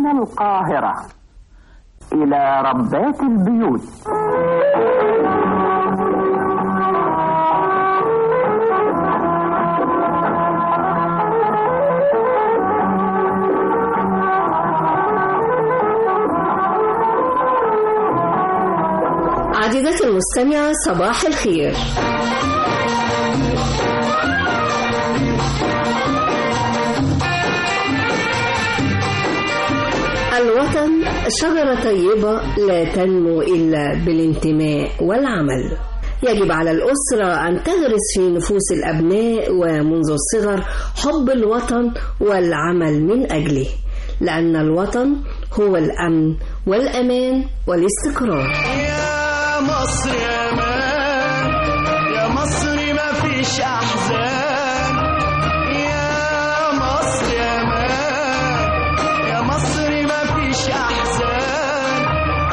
من القاهرة إلى ربات البيوت عزيزتي المستمعة صباح الخير الوطن شجرة طيبة لا تنمو إلا بالانتماء والعمل يجب على الأسرة أن تغرس في نفوس الأبناء ومنذ الصغر حب الوطن والعمل من أجله لأن الوطن هو الأمن والأمان والاستقرار يا مصر يا مان يا مصر ما فيش احزان يا مصر يا مان يا مصر ما فيش احزان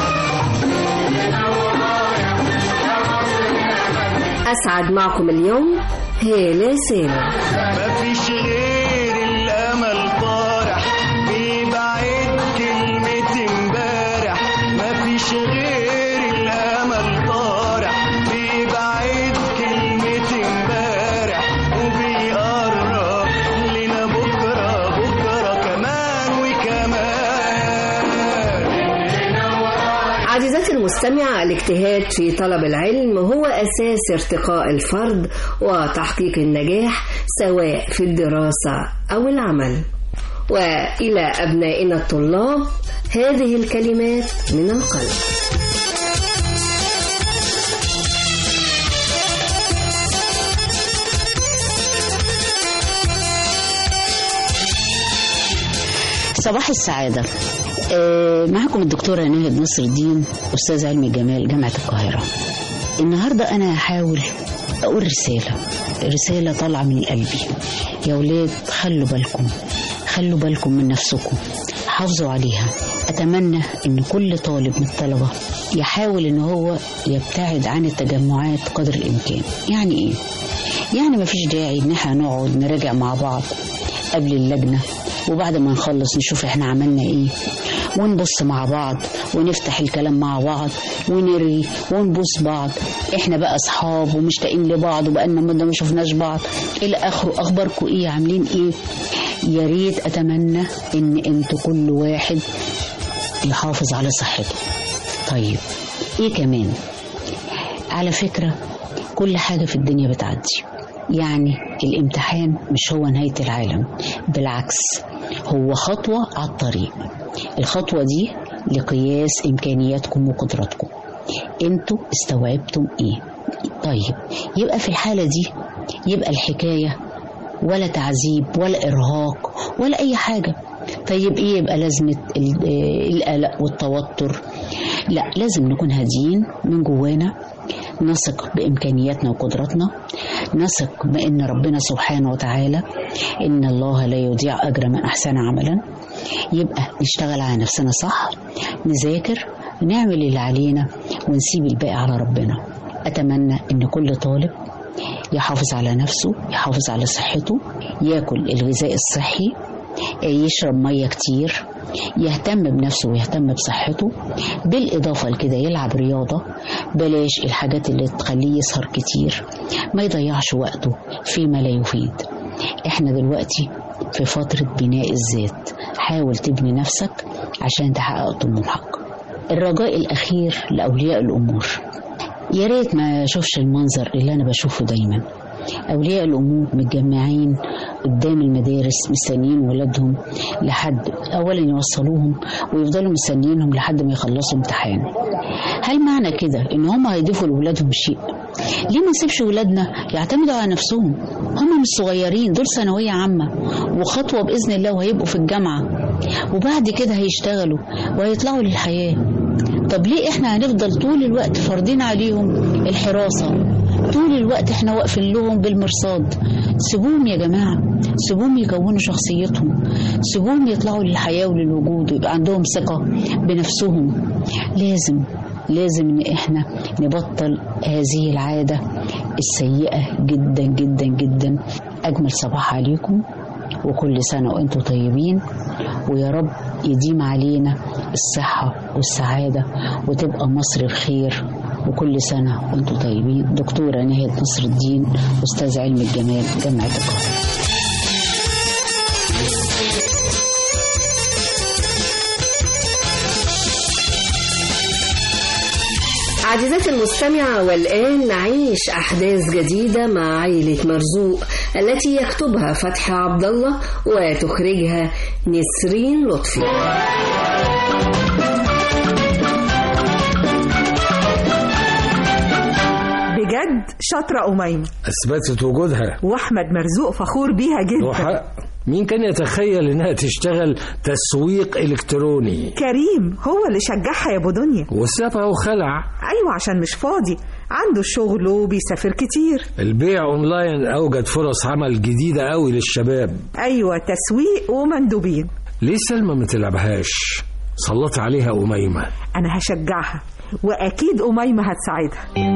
أسعد معكم اليوم هالة سالم ما فيش غير الامل طارح بيبعد كلمة امبارح ما فيش غير الامل طارح بيبعد كلمة امبارح وبيقرب لنا بكرة بكرة كمان وكمان عزيزتي المستمعة الاجتهاد في طلب العلم هو أساس ارتقاء الفرد وتحقيق النجاح سواء في الدراسة أو العمل وإلى أبنائنا الطلاب هذه الكلمات من القلب صباح السعادة آه، معكم الدكتورة ناهد نصر الدين أستاذ علم الجمال جامعة القاهرة النهاردة أنا هحاول أقول رسالة رسالة طالعة من قلبي يا ولاد خلوا بالكم خلوا بالكم من نفسكم حافظوا عليها أتمنى إن كل طالب من الطلبة يحاول إن هو يبتعد عن التجمعات قدر الإمكان يعني إيه؟ يعني مفيش داعي إن احنا نقعد نراجع مع بعض قبل اللجنة وبعد ما نخلص نشوف احنا عملنا ايه ونبص مع بعض ونفتح الكلام مع بعض ونرغي ونبوس بعض احنا بقى اصحاب ومشتاقين لبعض وبقالنا مده ما شفناش بعض الى اخره اخباركم ايه عاملين ايه يا ريت اتمنى ان انتوا كل واحد يحافظ على صحته طيب ايه كمان على فكره كل حاجه في الدنيا بتعدي يعني الامتحان مش هو نهاية العالم بالعكس هو خطوة على الطريق الخطوة دي لقياس إمكانياتكم وقدراتكم انتوا استوعبتم ايه طيب يبقى في الحالة دي يبقى الحكاية ولا تعذيب ولا إرهاق ولا أي حاجة طيب ايه يبقى لازمة ال- آه، القلق والتوتر لا لازم نكون هاديين من جوانا نثق بإمكانياتنا وقدراتنا نثق بأن ربنا سبحانه وتعالى إن الله لا يضيع أجر من أحسن عملا يبقى نشتغل على نفسنا صح نذاكر نعمل اللي علينا ونسيب الباقي على ربنا أتمنى إن كل طالب يحافظ على نفسه يحافظ على صحته ياكل الغذاء الصحي يشرب مية كتير يهتم بنفسه ويهتم بصحته بالإضافة لكده يلعب رياضة بلاش الحاجات اللي تخليه يسهر كتير ما يضيعش وقته فيما لا يفيد احنا دلوقتي في فترة بناء الذات حاول تبني نفسك عشان تحقق طموحك الرجاء الأخير لأولياء الأمور يا ريت ما اشوفش المنظر اللي انا بشوفه دايما اولياء الامور متجمعين قدام المدارس مستنيين ولادهم لحد اولا يوصلوهم ويفضلوا مستنيينهم لحد ما يخلصوا امتحان هل معنى كده ان هم هيضيفوا لاولادهم شيء ليه ما نسيبش ولادنا يعتمدوا على نفسهم هم مش صغيرين دول ثانويه عامه وخطوه باذن الله وهيبقوا في الجامعه وبعد كده هيشتغلوا وهيطلعوا للحياه طب ليه احنا هنفضل طول الوقت فارضين عليهم الحراسة طول الوقت احنا واقفين لهم بالمرصاد سيبوهم يا جماعة سيبوهم يكونوا شخصيتهم سيبوهم يطلعوا للحياة وللوجود ويبقى عندهم ثقة بنفسهم لازم لازم ان احنا نبطل هذه العادة السيئة جدا جدا جدا اجمل صباح عليكم وكل سنة وانتم طيبين ويا رب يديم علينا الصحة والسعادة وتبقى مصر بخير وكل سنة وانتم طيبين دكتورة نهاد نصر الدين أستاذ علم الجمال جامعة القاهرة عزيزاتي المستمعة والآن نعيش أحداث جديدة مع عائلة مرزوق التي يكتبها فتحي عبد الله وتخرجها نسرين لطفي بجد شاطرة أميمة اثبتت وجودها وأحمد مرزوق فخور بيها له جدا حق مين كان يتخيل انها تشتغل تسويق الكتروني كريم هو اللي شجعها يا أبو دنيا وسابها وخلع أيوة عشان مش فاضي عنده شغل وبيسافر كتير البيع اونلاين اوجد فرص عمل جديده قوي للشباب أيوة تسويق ومندوبين ليه سلمى ما تلعبهاش سلط عليها اميمه أنا هشجعها وأكيد أميمة هتساعدها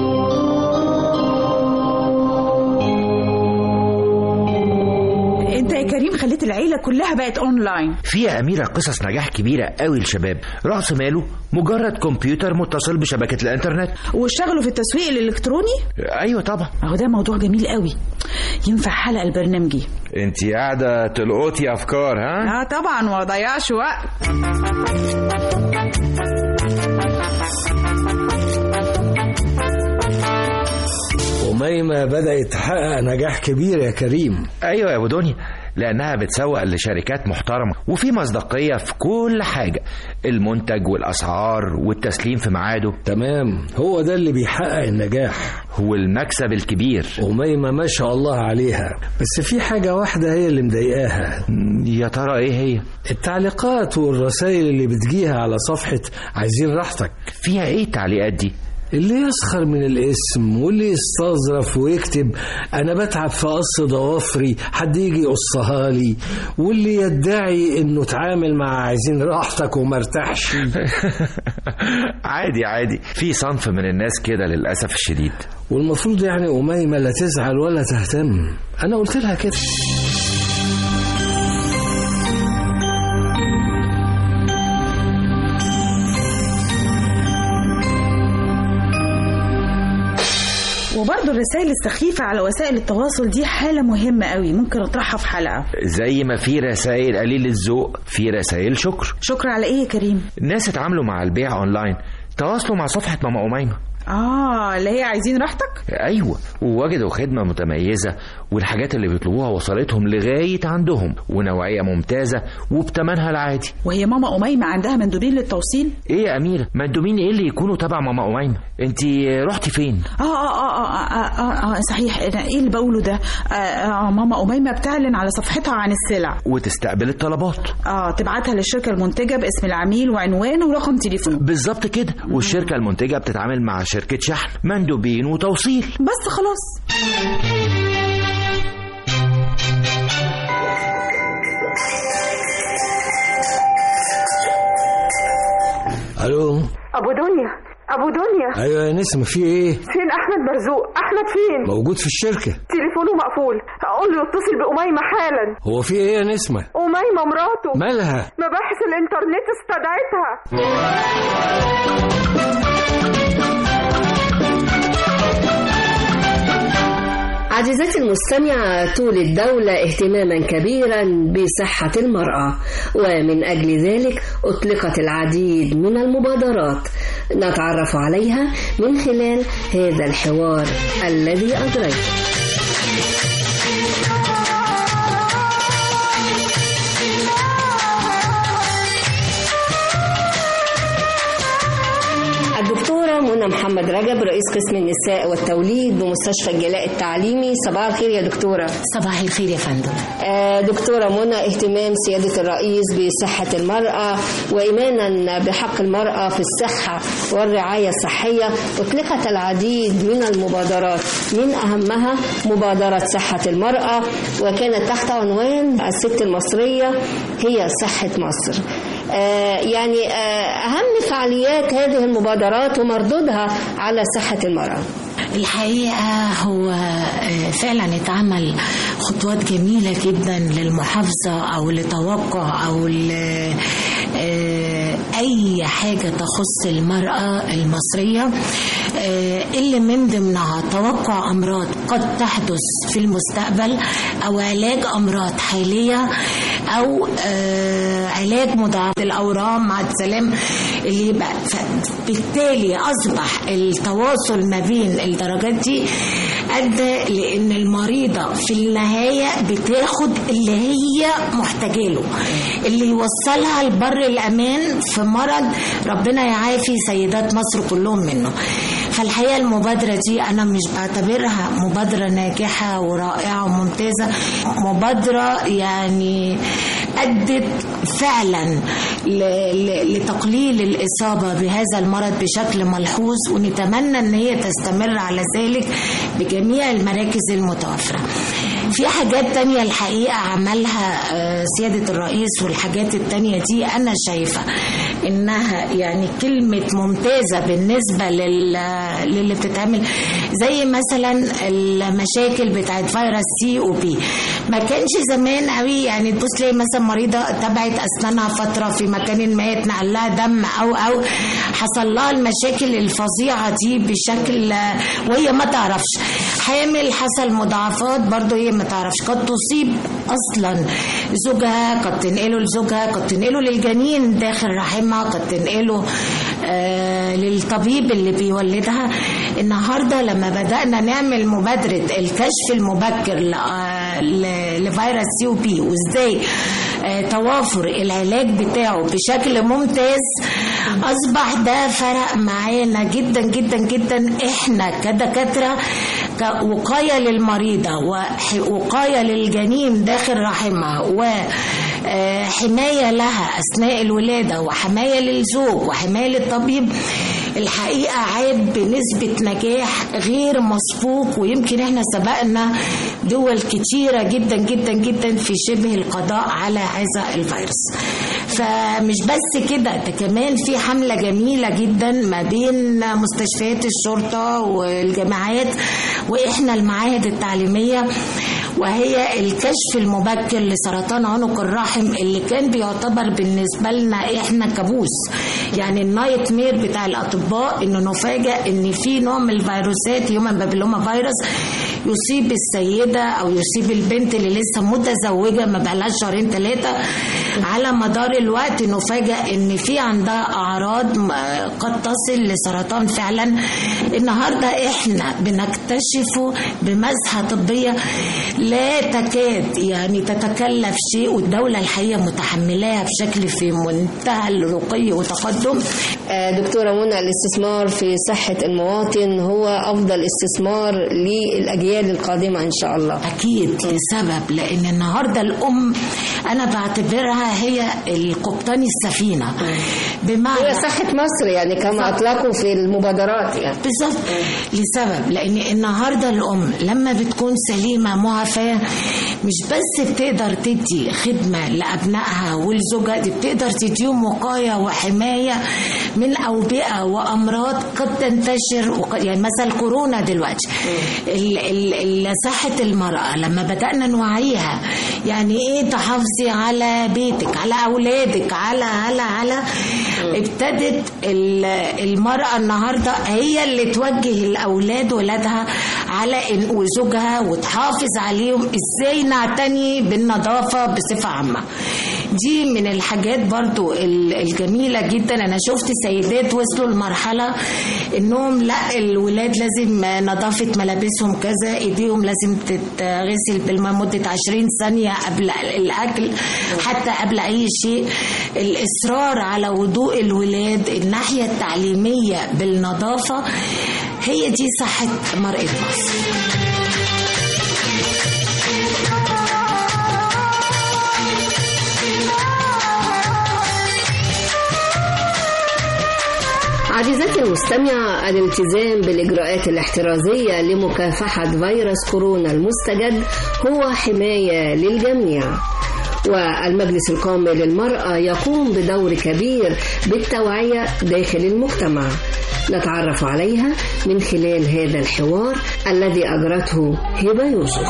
انت يا كريم خليت العيله كلها بقت اونلاين في يا أميرة قصص نجاح كبيرة قوي للشباب رأس ماله مجرد كمبيوتر متصل بشبكة الإنترنت واشتغلوا في التسويق الالكتروني أيوة طبعا اهو ده موضوع جميل قوي ينفع حلقه البرنامجي انت قاعدة تلقطي أفكار ها؟ اه طبعا ما ضيعش وقت اميمه بدات تحقق نجاح كبير يا كريم أيوة يا أبو دنيا لأنها بتسوق لشركات محترمة وفي مصداقية في كل حاجة المنتج والأسعار والتسليم في ميعاده تمام هو ده اللي بيحقق النجاح والمكسب الكبير أميمة ما شاء الله عليها بس في حاجة واحدة هي اللي مضايقاها يا ترى إيه هي؟ التعليقات والرسائل اللي بتجيها على صفحة عايزين راحتك فيها إيه التعليقات دي؟ اللي يسخر من الاسم واللي يستظرف ويكتب انا بتعب في قص ضوافري حد يجي يقصها لي واللي يدعي انه اتعامل مع عايزين راحتك وما ارتاحش عادي عادي في صنف من الناس كده للأسف الشديد والمفروض يعني أميمة لا تزعل ولا تهتم أنا قلت لها كده وبرضه الرسائل السخيفه على وسائل التواصل دي حاله مهمه قوي ممكن اطرحها في حلقه زي ما في رسائل قليل الذوق في رسائل شكر شكرا على ايه يا كريم الناس اتعاملوا مع البيع اونلاين تواصلوا مع صفحة ماما أميمة اه اللي هي عايزين راحتك أيوة ووجدوا خدمة متميزة والحاجات اللي بيطلبوها وصلتهم لغاية عندهم ونوعية ممتازة وبتمنها العادي وهي ماما أميمة عندها مندوبين للتوصيل ايه يا أميرة مندوبين ايه اللي يكونوا تبع ماما أميمة انت رحتي فين آه آه, آه, آه, آه, آه, آه صحيح أنا إيه اللي بقوله ده آه, آه ماما أميمة بتعلن على صفحتها عن السلع وتستقبل الطلبات آه تبعتها للشركة المنتجة باسم العميل وعنوانه ورقم تليفونه بالظبط كده والشركة المنتجة بتتعامل مع شركة شحن مندوبين وتوصيل بس خلاص الو ابو دنيا ابو دنيا ايوه يا نسمة في ايه فين احمد مرزوق احمد فين موجود في الشركة تليفونه مقفول اقول له يتصل باميمه حالا هو في ايه يا نسمة اميمه مراته مالها مباحث الانترنت استدعتها عزيزتي المستمعة تولي الدولة اهتماما كبيرا بصحة المرأة ومن أجل ذلك أطلقت العديد من المبادرات نتعرف عليها من خلال هذا الحوار الذي أجريته الدكتورة منى محمد رجب رئيس قسم النساء والتوليد بمستشفى الجلاء التعليمي صباح الخير يا دكتورة صباح الخير يا فندم آه، دكتورة منى اهتمام سيادة الرئيس بصحة المرأة وإيمانا بحق المرأة في الصحة والرعاية الصحية أطلقت العديد من المبادرات من أهمها مبادرة صحة المرأة وكانت تحت عنوان الست المصرية هي صحة مصر آه، يعني آه، أهم فعاليات هذه المبادرات ومردودها على صحة المرأة الحقيقة هو آه، فعلا اتعمل خطوات جميلة جدا للمحافظة أو لتوقع أو ل- آه، أي حاجة تخص المرأة المصرية آه، اللي من ضمنها توقع أمراض قد تحدث في المستقبل أو علاج أمراض حالية أو آه، علاج مضاعفات الأورام مع السلام اللي يبقى بالتالي أصبح التواصل ما بين الدرجات دي أدى لأن المريضة في النهاية بتاخد اللي هي محتاجة له اللي يوصلها لبر الأمان في مرض ربنا يعافي سيدات مصر كلهم منه فالحقيقة المبادرة دي أنا مش بعتبرها مبادرة ناجحة ورائعة وممتازة مبادرة يعني أدت فعلا ل- ل- لتقليل الإصابة بهذا المرض بشكل ملحوظ ونتمنى أن هي تستمر على ذلك بجميع المراكز المتوفرة في حاجات تانية الحقيقة عملها آه، سيادة الرئيس والحاجات التانية دي أنا شايفة إنها يعني كلمة ممتازة بالنسبة لل... للي بتتعمل زي مثلا المشاكل بتاعت فيروس سي او بي ما كانش زمان قوي يعني تبص تلاقي مثلا مريضة تبعت أسنانها فترة في مكان ما اتنقل لها دم أو أو حصل لها المشاكل الفظيعة دي بشكل وهي ما تعرفش حامل حصل مضاعفات برضه هي ما تعرفش قد تصيب اصلا زوجها قد تنقله لزوجها قد تنقله للجنين داخل رحمها قد تنقله آه للطبيب اللي بيولدها النهارده لما بدانا نعمل مبادره الكشف المبكر ل- آه، ل- لفيروس سي او بي وازاي آه، توافر العلاج بتاعه بشكل ممتاز اصبح ده فرق معانا جدا جدا جدا احنا كدكاتره كوقايه للمريضه ووقايه للجنين داخل رحمها وحمايه لها اثناء الولاده وحمايه للزوج وحمايه للطبيب الحقيقه عاد بنسبه نجاح غير مسبوق ويمكن احنا سبقنا دول كتيره جدا جدا جدا في شبه القضاء على هذا الفيروس فمش بس كده ده كمان في حملة جميلة جدا ما بين مستشفيات الشرطة والجامعات وإحنا المعاهد التعليمية وهي الكشف المبكر لسرطان عنق الرحم اللي كان بيعتبر بالنسبة لنا إحنا كابوس يعني النايت مير بتاع الأطباء إنه نفاجأ إن في نوع من الفيروسات هيومن بابيلوما فيروس يصيب السيدة أو يصيب البنت اللي لسه متزوجة ما بقالهاش شهرين ثلاثة على مدار الوقت نفاجأ إن في عندها أعراض م- قد تصل لسرطان فعلا النهاردة إحنا بنكتشفه بمزحة طبية لا تكاد يعني تتكلف شيء والدولة الحقيقة متحملاها بشكل في منتهى الرقي وتقدم آه، دكتورة منى الاستثمار في صحة المواطن هو أفضل استثمار للأجيال القادمة إن شاء الله أكيد لسبب لأن النهاردة الأم أنا بعتبرها هي القبطان السفينة بمعنى هي صحة مصر يعني كما أطلقوا في المبادرات يعني بالظبط لسبب لان النهارده الام لما بتكون سليمه معافاه مش بس بتقدر تدي خدمه لابنائها ولزوجها دي بتقدر تديهم وقايه وحمايه من اوبئه وامراض قد تنتشر وقد يعني مثلا كورونا دلوقتي ال- ال- ال- صحه المراه لما بدانا نوعيها يعني ايه تحافظي على بيتك على اولادك على على على ابتدت ال- المرأة النهاردة هي اللي توجه الأولاد ولادها على إن- وزوجها وتحافظ عليهم إزاي نعتني بالنظافة بصفة عامة دي من الحاجات برضو ال- الجميلة جدا أنا شفت سيدات وصلوا لمرحلة إنهم لا الولاد لازم نظافة ملابسهم كذا إيديهم لازم تتغسل بالماء مدة 20 ثانية قبل الأكل حتى قبل أي شيء الإصرار على وضوء الولاد الناحية التعليمية بالنظافة هي دي صحة مرأة مصر عزيزتي المستمعة الالتزام بالإجراءات الاحترازية لمكافحة فيروس كورونا المستجد هو حماية للجميع والمجلس القومي للمرأة يقوم بدور كبير بالتوعية داخل المجتمع نتعرف عليها من خلال هذا الحوار الذي أجرته هبة يوسف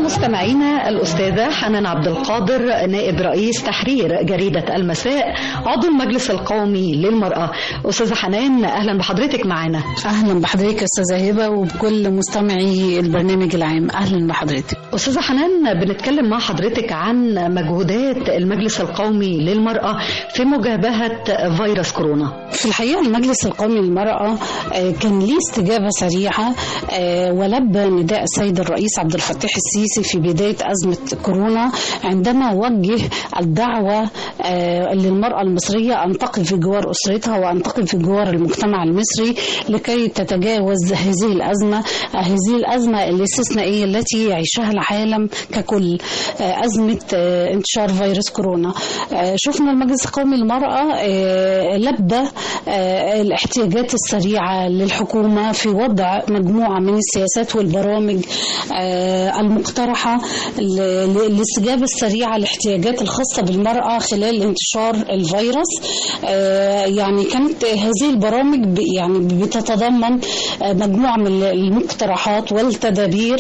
مستمعينا الأستاذة حنان عبد القادر نائب رئيس تحرير جريدة المساء عضو المجلس القومي للمرأة أستاذة حنان أهلا بحضرتك معنا اهلا بحضرتك يا استاذه هبه وبكل مستمعي البرنامج العام اهلا بحضرتك أستاذة حنان بنتكلم مع حضرتك عن مجهودات المجلس القومي للمرأة في مجابهة فيروس كورونا في الحقيقه المجلس القومي للمراه آه، كان ليه استجابه سريعه آه، ولبى نداء السيد الرئيس عبد الفتاح السيسي في بدايه ازمه كورونا عندما وجه الدعوه آه، للمراه المصريه ان تقف بجوار اسرتها وان تقف بجوار المجتمع المصري لكي تتجاوز هذه الازمه آه، هذه الازمه الاستثنائيه التي يعيشها العالم ككل آه، ازمه آه، انتشار فيروس كورونا آه، شفنا المجلس القومي للمراه آه، لبى آه، الاحتياجات السريعه للحكومه في وضع مجموعه من السياسات والبرامج آه، المقترحه ل- ل- للاستجابه السريعه للاحتياجات الخاصه بالمراه خلال انتشار الفيروس آه، يعني كانت هذه البرامج ب- يعني بتتضمن آه، مجموعه من المقترحات والتدابير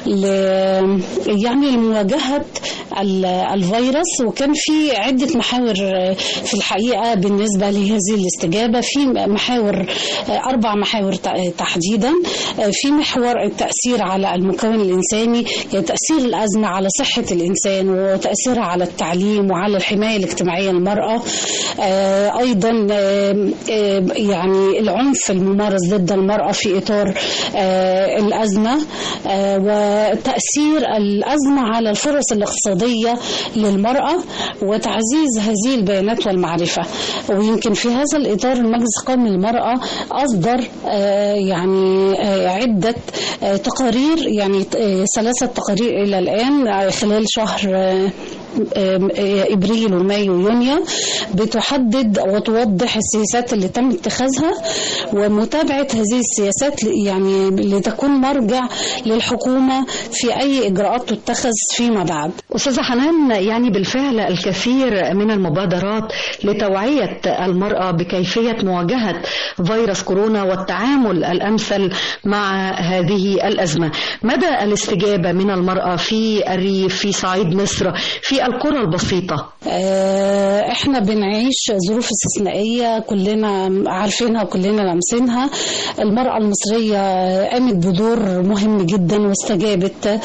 ل- يعني لمواجهه ال- الفيروس وكان في عده محاور آه، في الحقيقه بالنسبه لهذه الاستجابه في محاور آه، اربع محاور ت- تحديدا آه، في محور التاثير على المكون الانساني يعني تاثير الازمه على صحه الانسان وتاثيرها على التعليم وعلى الحمايه الاجتماعيه للمراه آه، ايضا آه، آه، يعني العنف الممارس ضد المراه في اطار آه، الازمه آه، وتاثير الازمه على الفرص الاقتصاديه للمراه وتعزيز هذه البيانات والمعرفه ويمكن في هذا الاطار المجلس القومي للمراه اصدر آه، يعني آه، عده آه، تقارير يعني آه، ثلاثه تقارير الى الان آه، خلال شهر آه، آم، آه، ابريل ومايو ويونيو بتحدد وتوضح السياسات اللي تم اتخاذها ومتابعه هذه السياسات ل- يعني لتكون مرجع للحكومه في اي اجراءات تتخذ فيما بعد. أستاذة حنان يعني بالفعل الكثير من المبادرات لتوعية المرأة بكيفية مواجهة فيروس كورونا والتعامل الأمثل مع هذه الأزمة مدى الاستجابة من المرأة في الريف في صعيد مصر في القرى البسيطة آه، احنا بنعيش ظروف استثنائية كلنا عارفينها وكلنا لامسينها المرأة المصرية قامت بدور مهم جدا واستجابت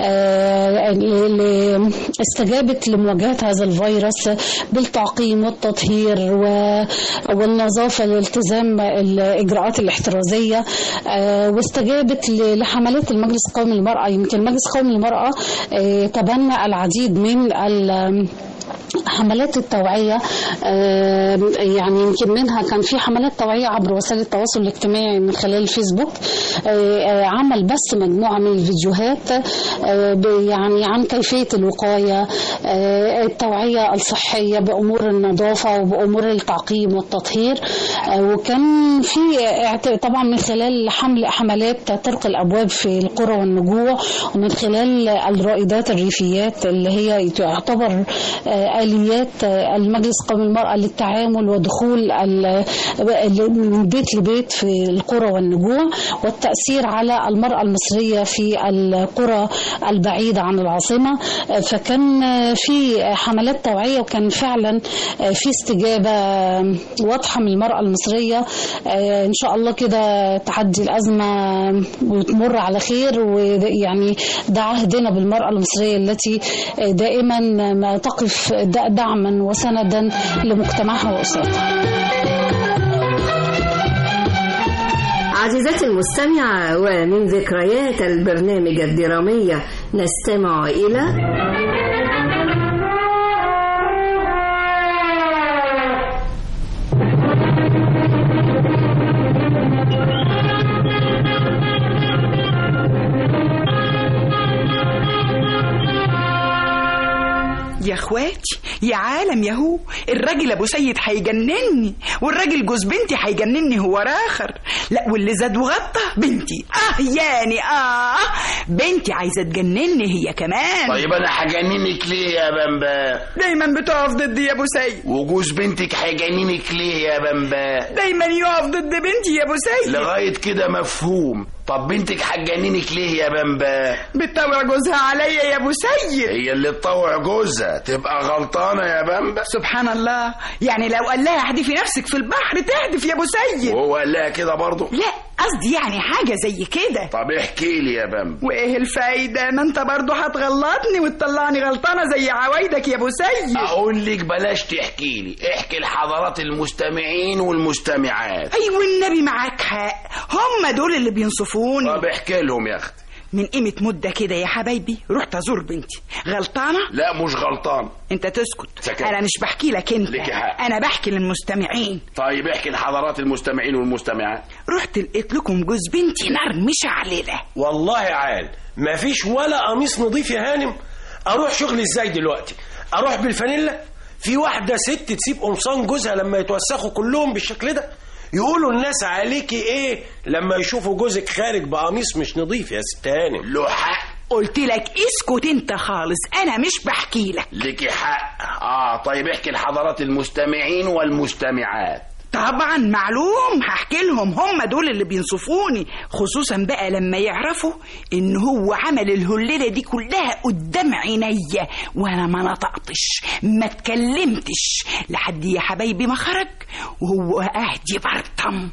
آه، ل- ل- استجابت لمواجهة هذا الفيروس بالتعقيم والتطهير و- والنظافة الالتزام الإجراءات الاحترازية آه، واستجابت ل- لحملات المجلس القومي للمرأة يمكن المجلس القومي للمرأة آه، تبنى العديد من ال- حملات التوعية آه، يعني يمكن منها كان في حملات توعية عبر وسائل التواصل الاجتماعي من خلال الفيسبوك آه، آه، عمل بس مجموعة من الفيديوهات آه، ب- يعني عن كيفية الوقاية آه، التوعية الصحية بأمور النظافة وبأمور التعقيم والتطهير آه، وكان في اعت- طبعا من خلال حمل حملات طرق الأبواب في القرى والنجوع ومن خلال الرائدات الريفيات اللي هي تعتبر آه، آليات آه، المجلس القومي للمرأة للتعامل ودخول ال- ال- من بيت لبيت في القرى والنجوع والتأثير على المرأة المصرية في القرى البعيدة عن العاصمة آه، فكان آه، في حملات توعية وكان فعلا آه، في استجابة آه، واضحة من المرأة المصرية آه، إن شاء الله كده تعدي الأزمة وتمر على خير ويعني ده عهدنا بالمرأة المصرية التي آه، دائما ما تقف د- دعما وسندا لمجتمعها وأسرتها عزيزتي المستمعة ومن ذكريات البرنامج الدرامية نستمع إلى يا اخواتي يا عالم ياهو الراجل ابو سيد هيجنني والراجل جوز بنتي هيجنني هو راخر لا واللي زاد وغطى بنتي اه يعني اه بنتي عايزه تجنني هي كمان طيب انا هجننك ليه يا بمبا دايما بتقف ضدي يا ابو سيد وجوز بنتك هيجننك ليه يا بمبا دايما يقف ضد بنتي يا ابو سيد لغايه كده مفهوم طب بنتك هتجننك ليه يا بامبا بتطوع جوزها عليا يا ابو سيد هي اللي تطوع جوزها تبقى غلطانه يا بامبا سبحان الله يعني لو قال لها احدفي نفسك في البحر تهدف يا ابو سيد وهو قال لها كده برضه لا قصدي يعني حاجه زي كده طب احكي لي يا بامبا وايه الفايده ما انت برضه هتغلطني وتطلعني غلطانه زي عوايدك يا ابو سيد اقول لك بلاش تحكي لي احكي لحضرات المستمعين والمستمعات ايوه النبي معاك حق هم دول اللي بينصفوني طب احكي لهم يا اختي من قيمة مدة كده يا حبايبي رحت أزور بنتي غلطانة؟ لا مش غلطان أنت تسكت سكت. أنا مش بحكي لك أنت ليكي حق. أنا بحكي للمستمعين طيب احكي لحضرات المستمعين والمستمعات رحت لقيت لكم جوز بنتي نار مش عليلة والله عال مفيش ولا قميص نظيف يا هانم اروح شغلي ازاي دلوقتي اروح بالفانيلا في واحده ست تسيب قمصان جوزها لما يتوسخوا كلهم بالشكل ده يقولوا الناس عليكي ايه لما يشوفوا جوزك خارج بقميص مش نظيف يا ست هانم له حق قلت لك اسكت انت خالص انا مش بحكي لك ليكي حق اه طيب احكي لحضرات المستمعين والمستمعات طبعا معلوم هحكي لهم هم دول اللي بينصفوني خصوصا بقى لما يعرفوا ان هو عمل الهليله دي كلها قدام عينيا وانا ما نطقتش ما اتكلمتش لحد يا حبايبي ما خرج وهو قاعد يبرطم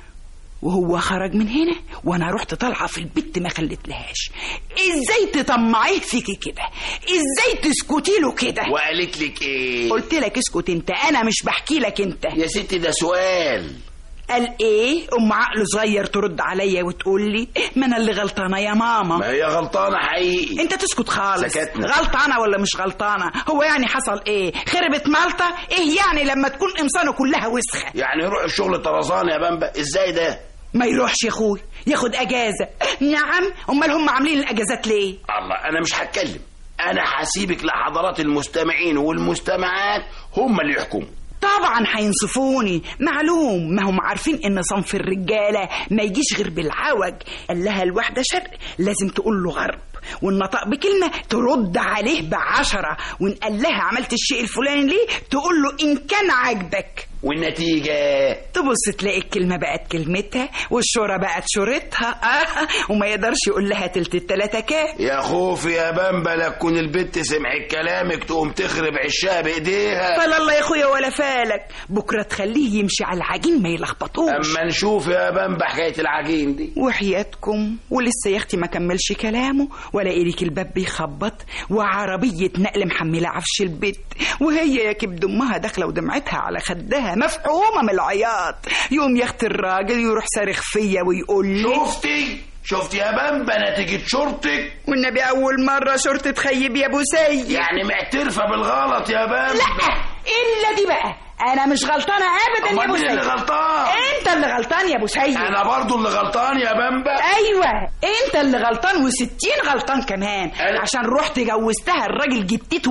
وهو خرج من هنا وانا رحت طالعه في البيت ما خليتلهاش ازاي تطمعيه فيكي كده ازاي تسكتي له كده وقالت لك ايه قلت لك اسكت انت انا مش بحكي لك انت يا ستي ده سؤال قال ايه ام عقل صغير ترد عليا وتقول لي ما انا اللي غلطانه يا ماما ما هي غلطانه حقيقي انت تسكت خالص سكتنا. غلطانه ولا مش غلطانه هو يعني حصل ايه خربت مالطه ايه يعني لما تكون قمصانه كلها وسخه يعني يروح الشغل طرزان يا بامبا ازاي ده ما يروحش يا اخوي ياخد اجازه نعم امال هم عاملين الاجازات ليه الله انا مش هتكلم انا هسيبك لحضرات المستمعين والمستمعات هم اللي يحكموا طبعا هينصفوني معلوم ما هم عارفين ان صنف الرجاله ما يجيش غير بالعوج قال لها الواحده شرق لازم تقول له غرب وان نطق بكلمه ترد عليه بعشره وان قال لها عملت الشيء الفلاني ليه تقول له ان كان عاجبك والنتيجة تبص تلاقي الكلمة بقت كلمتها والشورى بقت شورتها آه وما يقدرش يقول لها تلت التلاتة كام يا خوفي يا بامبا لا تكون البت سمعت كلامك تقوم تخرب عشها بايديها فلا الله يا اخويا ولا فالك بكرة تخليه يمشي على العجين ما يلخبطوش اما نشوف يا بامبا حكاية العجين دي وحياتكم ولسه يا اختي ما كملش كلامه ولا إيريك الباب بيخبط وعربية نقل محملة عفش البيت وهي يا كبد امها داخله ودمعتها على خدها مفحومه من العياط يقوم يا اختي الراجل يروح صارخ فيا ويقول لي شفتي شفتي يا بامبا نتيجة شرطك والنبي اول مره شرطه تخيب يا ابو سيد يعني معترفة بالغلط يا بامبا لا الا دي بقى انا مش غلطانه ابدا يا أمال ابو مين سيد اللي غلطان انت اللي غلطان يا ابو سيد انا برضو اللي غلطان يا بامبا ايوه انت اللي غلطان وستين غلطان كمان عشان رحت جوزتها الراجل جبتته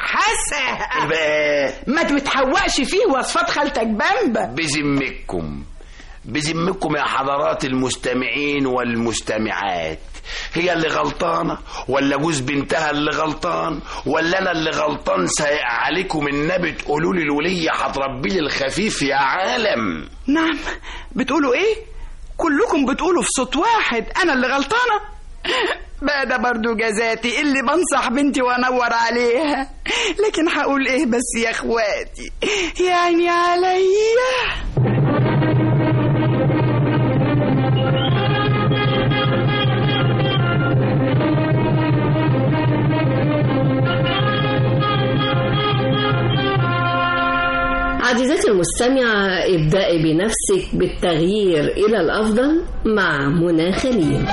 منحسه إيه بقى ما بتحوقش فيه وصفات خالتك بامبا بذمكم بذمكم يا حضرات المستمعين والمستمعات هي اللي غلطانة ولا جوز بنتها اللي غلطان ولا أنا اللي غلطان سايق عليكم النبي تقولوا لي الولية هتربي لي الخفيف يا عالم نعم بتقولوا ايه كلكم بتقولوا في صوت واحد انا اللي غلطانه بقى ده برضو جزاتي اللي بنصح بنتي وانور عليها لكن هقول ايه بس يا اخواتي يعني عليا عزيزتي المستمعة ابدأي بنفسك بالتغيير إلى الأفضل مع منى خليل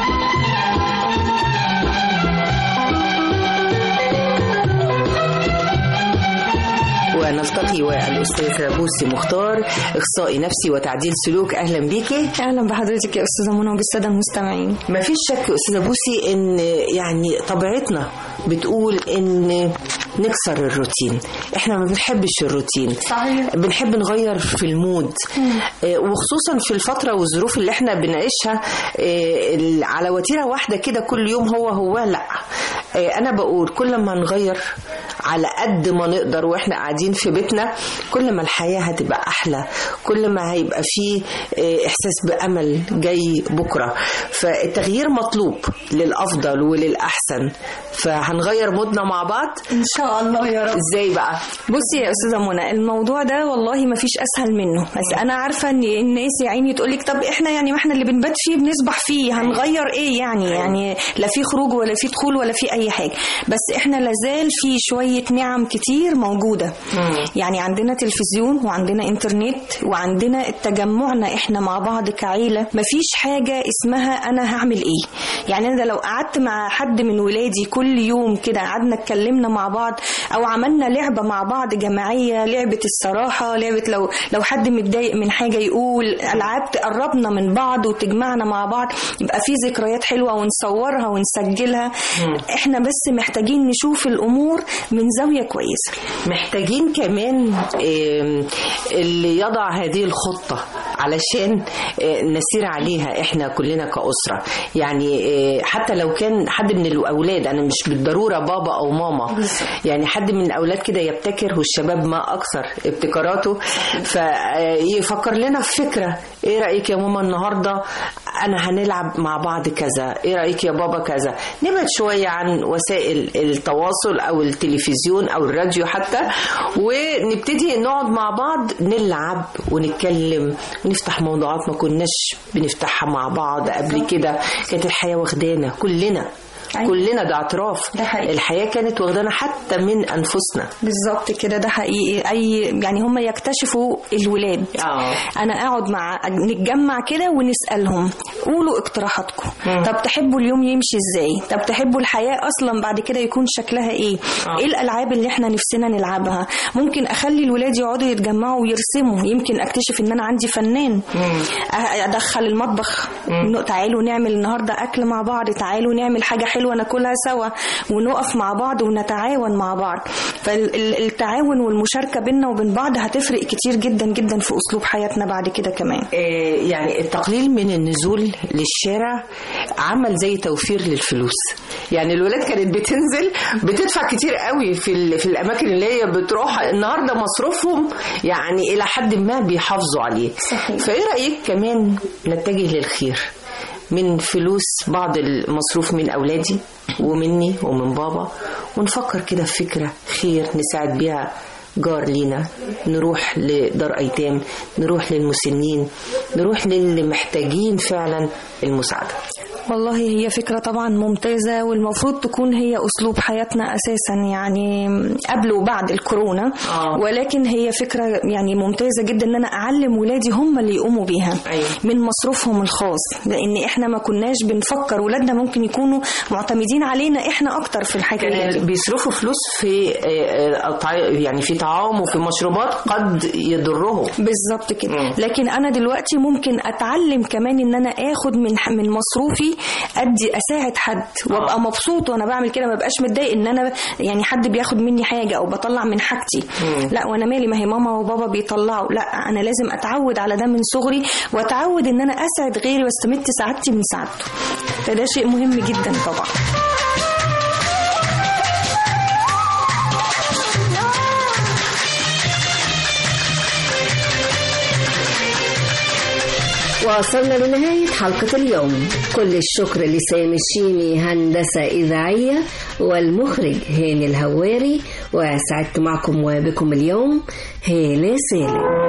ونلتقي والأستاذة بوسي مختار إخصائي نفسي وتعديل سلوك أهلا بيكي اهلا بحضرتك يا استاذه منى وبالساده المستمعين ما فيش شك أستاذة بوسي إن يعني طبيعتنا بتقول إن نكسر الروتين احنا ما بنحبش الروتين صحيح بنحب نغير في المود آه، وخصوصا في الفترة والظروف اللي احنا بنعيشها آه، ال- على وتيرة واحدة كده كل يوم هو هو لا آه، انا بقول كل ما نغير على قد ما نقدر واحنا قاعدين في بيتنا كل ما الحياه هتبقى احلى كل ما هيبقى فيه آه، احساس بامل جاي بكره فالتغيير مطلوب للافضل وللاحسن فهنغير مودنا مع بعض ان شاء الله يا رب ازاي بقى بصي يا استاذه منى الموضوع ده والله ما فيش اسهل منه بس انا عارفه ان الناس يا عيني تقول لك طب احنا يعني ما احنا اللي بنبات فيه بنسبح فيه هنغير ايه يعني يعني لا في خروج ولا في دخول ولا في اي حاجه بس احنا لازال في شويه نعم كتير موجوده يعني عندنا تلفزيون وعندنا انترنت وعندنا تجمعنا احنا مع بعض كعيله مفيش حاجه اسمها انا هعمل ايه يعني انا لو قعدت مع حد من ولادي كل يوم كده قعدنا اتكلمنا مع بعض او عملنا لعبه مع بعض جماعيه لعبه الصراحه لعبه لو لو حد متضايق من حاجه يقول العاب تقربنا من بعض وتجمعنا مع بعض يبقى في ذكريات حلوه ونصورها ونسجلها احنا بس محتاجين نشوف الامور من زاويه كويسه محتاجين كمان آم، اللي يضع هذه الخطة علشان آه، نسير عليها احنا كلنا كأسرة يعني آه، حتى لو كان حد من الأولاد أنا مش بالضرورة بابا أو ماما يعني حد من الأولاد كده يبتكر والشباب ما أكثر ابتكاراته فيفكر لنا في فكرة ايه رأيك يا ماما النهاردة أنا هنلعب مع بعض كذا ايه رأيك يا بابا كذا نبعد شوية عن وسائل التواصل أو التلفزيون أو الراديو حتى ونبتدي نقعد مع بعض نلعب ونتكلم ونفتح موضوعات ما كناش بنفتحها مع بعض قبل كده كانت الحياة واخدانا كلنا أيوة. كلنا ده اعتراف ده حقيقي. الحياة كانت واخدانا حتى من أنفسنا بالظبط كده ده حقيقي اي يعني هم يكتشفوا الولاد اه انا اقعد مع نتجمع كده ونسالهم قولوا اقتراحاتكم طب تحبوا اليوم يمشي ازاي طب تحبوا الحياه اصلا بعد كده يكون شكلها ايه ايه الالعاب اللي احنا نفسنا نلعبها ممكن اخلي الولاد يقعدوا يتجمعوا ويرسموا يمكن اكتشف ان انا عندي فنان أ- ادخل المطبخ إنه تعالوا نعمل النهارده اكل مع بعض تعالوا نعمل حاجه حلوه ناكلها سوا ونقف مع بعض ونتعاون مع بعض فالتعاون والمشاركه بيننا وبين بعض هتفرق كتير جدا جدا في اسلوب حياتنا بعد كده كمان آه، يعني التقليل من النزول للشارع عمل زي توفير للفلوس يعني الولاد كانت بتنزل بتدفع كتير قوي في ال- في الاماكن اللي هي بتروح النهارده مصروفهم يعني الى حد ما بيحافظوا عليه صحيح. فايه رايك كمان نتجه للخير من فلوس بعض المصروف من اولادي ومني ومن بابا ونفكر كده في فكره خير نساعد بيها جار لينا نروح لدار ايتام نروح للمسنين نروح للي محتاجين فعلا المساعده والله هي فكرة طبعا ممتازة والمفروض تكون هي أسلوب حياتنا أساسا يعني قبل وبعد الكورونا آه. ولكن هي فكرة يعني ممتازة جدا إن أنا أعلم ولادي هم اللي يقوموا بيها أيوة. من مصروفهم الخاص لأن إحنا ما كناش بنفكر ولادنا ممكن يكونوا معتمدين علينا إحنا أكتر في الحاجة كان دي بيصرفوا فلوس في آه، آه، طع- يعني في طعام وفي مشروبات قد يضرهم بالظبط كده لكن انا دلوقتي ممكن اتعلم كمان ان انا اخد من من مصروفي ادي اساعد حد وابقى مبسوط وانا بعمل كده ما بقاش متضايق ان انا يعني حد بياخد مني حاجه او بطلع من حاجتي لا وانا مالي ما هي ماما وبابا بيطلعوا لا انا لازم اتعود على ده من صغري واتعود ان انا اسعد غيري واستمد سعادتي من سعادته فده شيء مهم جدا طبعا وصلنا لنهاية حلقة اليوم كل الشكر لسامي الشيمي هندسة إذاعية والمخرج هاني الهواري وسعدت معكم وبكم اليوم هالة سالم